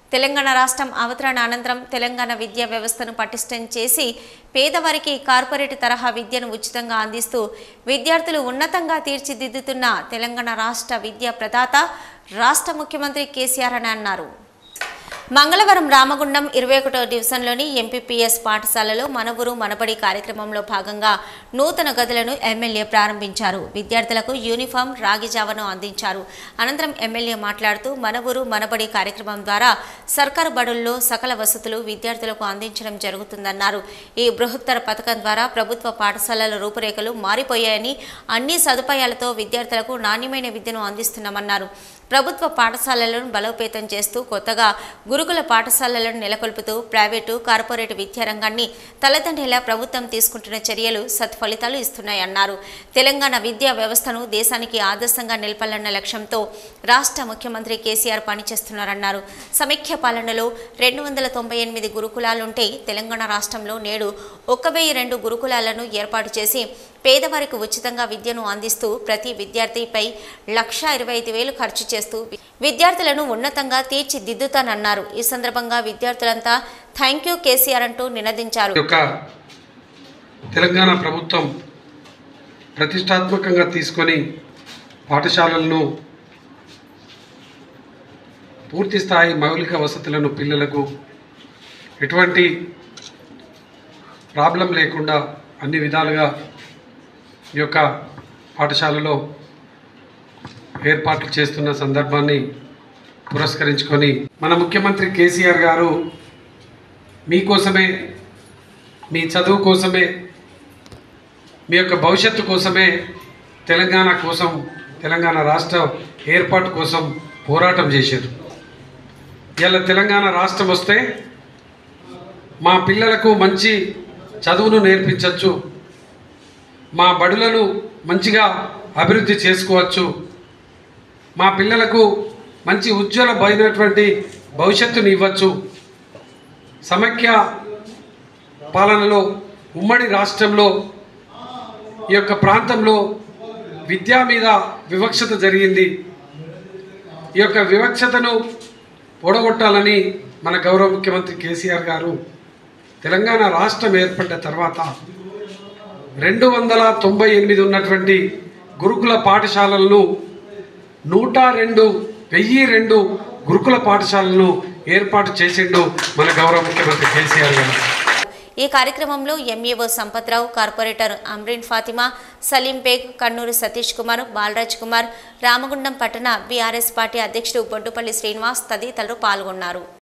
తెలంగాణ రాష్ట్రం అవతరణ అనంతరం తెలంగాణ విద్యా వ్యవస్థను పటిష్టం చేసి పేదవారికి కార్పొరేట్ తరహా విద్యను ఉచితంగా అందిస్తూ విద్యార్థులు ఉన్నతంగా తీర్చిదిద్దుతున్న తెలంగాణ రాష్ట్ర విద్యా ప్రదాత రాష్ట్ర ముఖ్యమంత్రి కేసీఆర్ అని అన్నారు మంగళవారం రామగుండం ఇరవై ఒకటో డివిజన్లోని ఎంపీపీఎస్ పాఠశాలలో మనవురు మనబడి కార్యక్రమంలో భాగంగా నూతన గదులను ఎమ్మెల్యే ప్రారంభించారు విద్యార్థులకు యూనిఫామ్ రాగి జావను అందించారు అనంతరం ఎమ్మెల్యే మాట్లాడుతూ మనవురు మనబడి కార్యక్రమం ద్వారా సర్కారు బడుల్లో సకల వసతులు విద్యార్థులకు అందించడం జరుగుతుందన్నారు ఈ బృహత్తర పథకం ద్వారా ప్రభుత్వ పాఠశాలల రూపురేఖలు మారిపోయాయని అన్ని సదుపాయాలతో విద్యార్థులకు నాణ్యమైన విద్యను అందిస్తున్నామన్నారు ప్రభుత్వ పాఠశాలలను బలోపేతం చేస్తూ కొత్తగా గురుకుల పాఠశాలలను నెలకొల్పుతూ ప్రైవేటు కార్పొరేట్ విద్యారంగాన్ని తలదండేలా ప్రభుత్వం తీసుకుంటున్న చర్యలు సత్ఫలితాలు ఇస్తున్నాయన్నారు తెలంగాణ విద్యా వ్యవస్థను దేశానికి ఆదర్శంగా నిలపాలన్న లక్ష్యంతో రాష్ట్ర ముఖ్యమంత్రి కేసీఆర్ పనిచేస్తున్నారన్నారు సమైక్య పాలనలో రెండు వందల తొంభై ఎనిమిది గురుకులాలుంటే తెలంగాణ రాష్ట్రంలో నేడు ఒక వెయ్యి రెండు గురుకులాలను ఏర్పాటు చేసి పేదవారికి ఉచితంగా విద్యను అందిస్తూ ప్రతి విద్యార్థిపై లక్ష ఇరవై ఐదు వేలు ఖర్చు చేస్తూ విద్యార్థులను ఉన్నతంగా తీర్చిదిద్దుతానన్నారు ఈ సందర్భంగా విద్యార్థులంతా థ్యాంక్ యూ కేసీఆర్ అంటూ నినదించారు ఈ యొక్క తెలంగాణ ప్రభుత్వం ప్రతిష్టాత్మకంగా తీసుకొని పాఠశాలలను పూర్తి స్థాయి మౌలిక వసతులను పిల్లలకు ఎటువంటి ప్రాబ్లం లేకుండా అన్ని విధాలుగా ఈ యొక్క పాఠశాలలో ఏర్పాట్లు చేస్తున్న సందర్భాన్ని పురస్కరించుకొని మన ముఖ్యమంత్రి కేసీఆర్ గారు మీకోసమే మీ చదువు కోసమే మీ యొక్క భవిష్యత్తు కోసమే తెలంగాణ కోసం తెలంగాణ రాష్ట్ర ఏర్పాటు కోసం పోరాటం చేశారు ఇలా తెలంగాణ రాష్ట్రం వస్తే మా పిల్లలకు మంచి చదువును నేర్పించవచ్చు మా బడులను మంచిగా అభివృద్ధి చేసుకోవచ్చు మా పిల్లలకు మంచి ఉజ్వలమైనటువంటి భవిష్యత్తుని ఇవ్వచ్చు సమైక్య పాలనలో ఉమ్మడి రాష్ట్రంలో ఈ యొక్క ప్రాంతంలో విద్య మీద వివక్షత జరిగింది ఈ యొక్క వివక్షతను ఓడగొట్టాలని మన గౌరవ ముఖ్యమంత్రి కేసీఆర్ గారు తెలంగాణ రాష్ట్రం ఏర్పడ్డ తర్వాత రెండు వందల తొంభై ఎనిమిది ఉన్నటువంటి గురుకుల పాఠశాలలను నూట రెండు వెయ్యి రెండు గురుకుల పాఠశాలను ఏర్పాటు చేసిండు మన గౌరవ ముఖ్యమంత్రి కేసీఆర్ గారు ఈ కార్యక్రమంలో ఎంఈఓ సంపత్రావు కార్పొరేటర్ అమ్రీన్ ఫాతిమా సలీం బేగ్ కన్నూరు సతీష్ కుమార్ బాలరాజ్ కుమార్ రామగుండం పట్టణ బీఆర్ఎస్ పార్టీ అధ్యక్షుడు బొడ్డుపల్లి శ్రీనివాస్ తదితరులు పాల్గొన్నారు